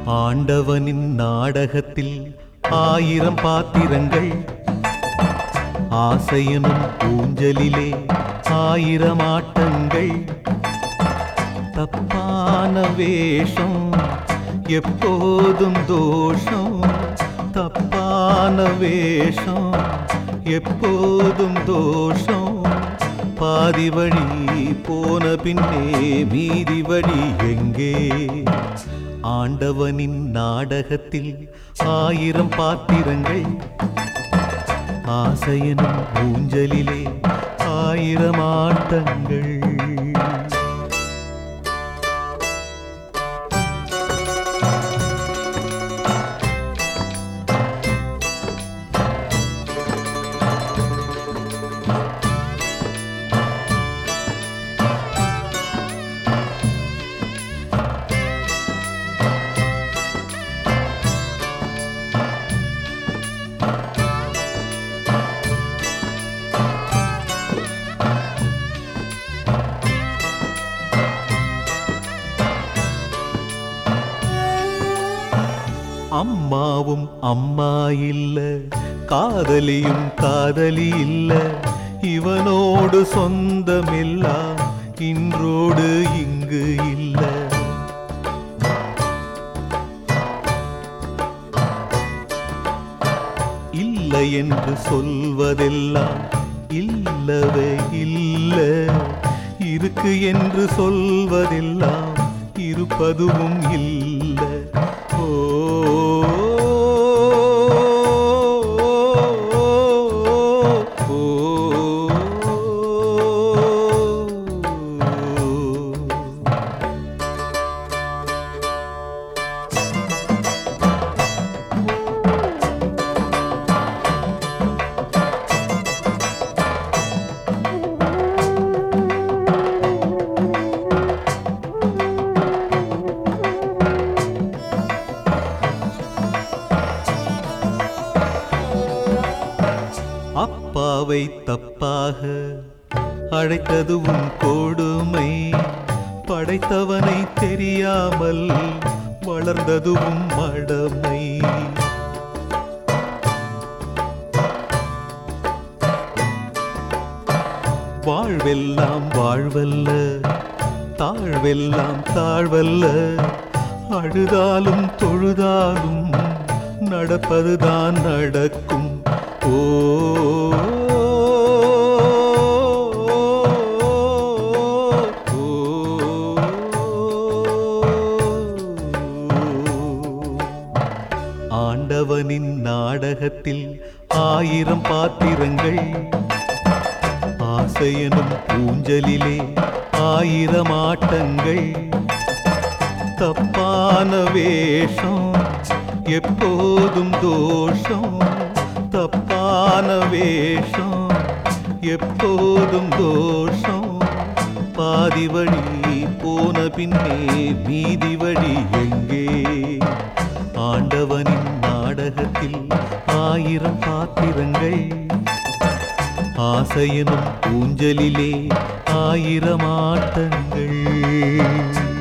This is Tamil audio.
ஆண்டவனின் நாடகத்தில் ஆயிரம் பாத்திரங்கள் ஆசையனும் ஊஞ்சலிலே ஆயிரம் ஆட்டங்கள் தப்பான வேஷம் எப்போதும் தோஷம் தப்பான வேஷம் எப்போதும் தோஷம் பாதி வழி போன பின்னே மீதி வழி எங்கே ஆண்டவனின் நாடகத்தில் ஆயிரம் பாத்திரங்கள் ஆசையனும் ஊஞ்சலிலே ஆயிரம் ஆட்டங்கள் அம்மாவும் அம்மா இல்ல காதலியும் காதலி இல்ல இவனோடு சொந்தமெல்லாம் இன்றோடு இங்கு இல்ல இல்லை என்று சொல்வதெல்லாம் இல்லவே இல்ல இருக்கு என்று சொல்வதெல்லாம் இருப்பதுவும் இல்ல ஓ அப்பாவை தப்பாக அழைத்ததுவும் கொடுமை படைத்தவனை தெரியாமல் வளர்ந்ததுவும் மடமை வாழ்வெல்லாம் வாழ்வல்ல தாழ்வெல்லாம் தாழ்வல்ல அழுதாலும் தொழுதாலும் நடப்பதுதான் நடக்கும் ஓ ஆண்டவனின் நாடகத்தில் ஆயிரம் பாத்திரங்கள் ஆசையனும் ஊஞ்சலிலே ஆயிரம் ஆட்டங்கள் தப்பான வேஷம் எப்போதும் தோஷம் தப்பான வேஷம் எப்போதும் தோஷம் பாதி வழி போன பின்னே மீதி வழி எங்கே ஆண்டவனின் நாடகத்தில் ஆயிரம் பாத்திரங்கள் ஆசையனும் ஊஞ்சலிலே ஆயிரம் ஆட்டங்கள்